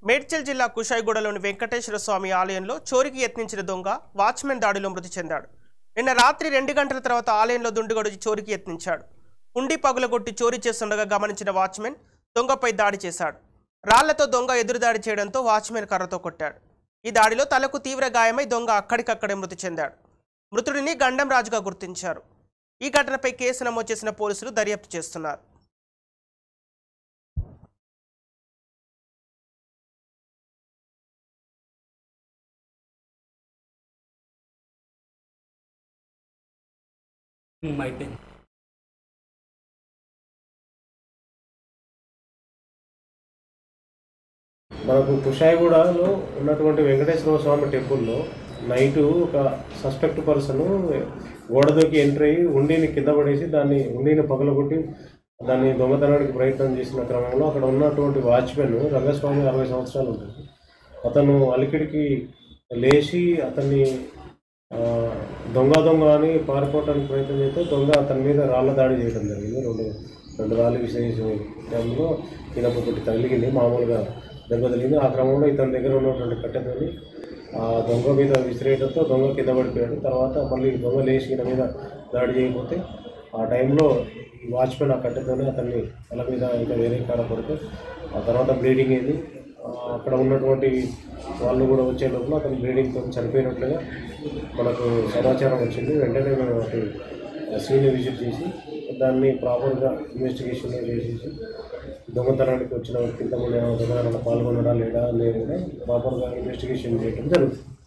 మేడ్చల్ జిల్లా కుషాయిగూడలోని వెంకటేశ్వర స్వామి ఆలయంలో చోరీకి యత్నించిన దొంగ వాచ్మెన్ దాడిలో మృతి చెందాడు నిన్న రాత్రి రెండు గంటల తర్వాత ఆలయంలో దుండుగడు చోరీకి యత్నించాడు ఉండి పగులగొట్టి చోరీ చేస్తుండగా గమనించిన వాచ్మెన్ దొంగపై దాడి చేశాడు రాళ్లతో దొంగ ఎదురుదాడి చేయడంతో వాచ్మెన్ కర్రతో కొట్టాడు ఈ దాడిలో తలకు తీవ్ర గాయమై దొంగ అక్కడికక్కడే మృతి చెందాడు మృతుడిని గండం రాజుగా గుర్తించారు ఈ ఘటనపై కేసు నమోదు చేసిన పోలీసులు దర్యాప్తు చేస్తున్నారు ఉమ్, అయిపోయింది మనకు కుషాయిగూడలో ఉన్నటువంటి వెంకటేశ్వర స్వామి టెంపుల్లో నైట్ ఒక సస్పెక్ట్ పర్సన్ గోడ దూకి ఎంటర్ అయ్యి ఉండిని కింద పడేసి దాన్ని ఉండిని పగలగొట్టి దాన్ని దొంగతనానికి ప్రయత్నం చేసిన క్రమంలో అక్కడ ఉన్నటువంటి వాచ్మెన్ రంగస్వామి అరవై సంవత్సరాలు ఉంటుంది అతను అలికిడికి లేచి అతన్ని ఆ, దొంగ దొంగ అని పారిపోవడానికి ప్రయత్నం చేస్తే దొంగ అతని మీద రాళ్ళ దాడి చేయడం జరిగింది రెండు రెండు రాళ్ళు విసిరేసిన టైంలో ఈయనకు ఒకటి తగిలింది మామూలుగా దెబ్బ తగిలింది ఆ క్రమంలో ఇతని దగ్గర ఉన్నటువంటి కట్టెతోని ఆ దొంగ మీద విసిరేయడంతో దొంగ కింద పడిపోయాడు తర్వాత మళ్ళీ దొంగ లేచి ఈయన మీద దాడి చేయకపోతే ఆ టైంలో ఈ వాచ్మెన్ ఆ కట్టెతోనే అతన్ని తల మీద ఇంకా వేరే కాడ పడితే ఆ తర్వాత బ్లీడింగ్ అయింది ఆ, అక్కడ ఉన్నటువంటి వాళ్ళు కూడా వచ్చే లోపల అతను బ్లీడింగ్తో చనిపోయినట్లుగా మనకు సమాచారం వచ్చింది వెంటనే మేము అటు సీని విజిట్ చేసి దాన్ని ప్రాపర్గా ఇన్వెస్టిగేషన్ చేసేసి దొంగతనానికి వచ్చిన వ్యక్తి ఇంతకుముందు ఏమైనా దొంగతనంలో పాల్గొనడా లేదా లేదా ప్రాపర్గా ఇన్వెస్టిగేషన్ చేయడం జరుగుతుంది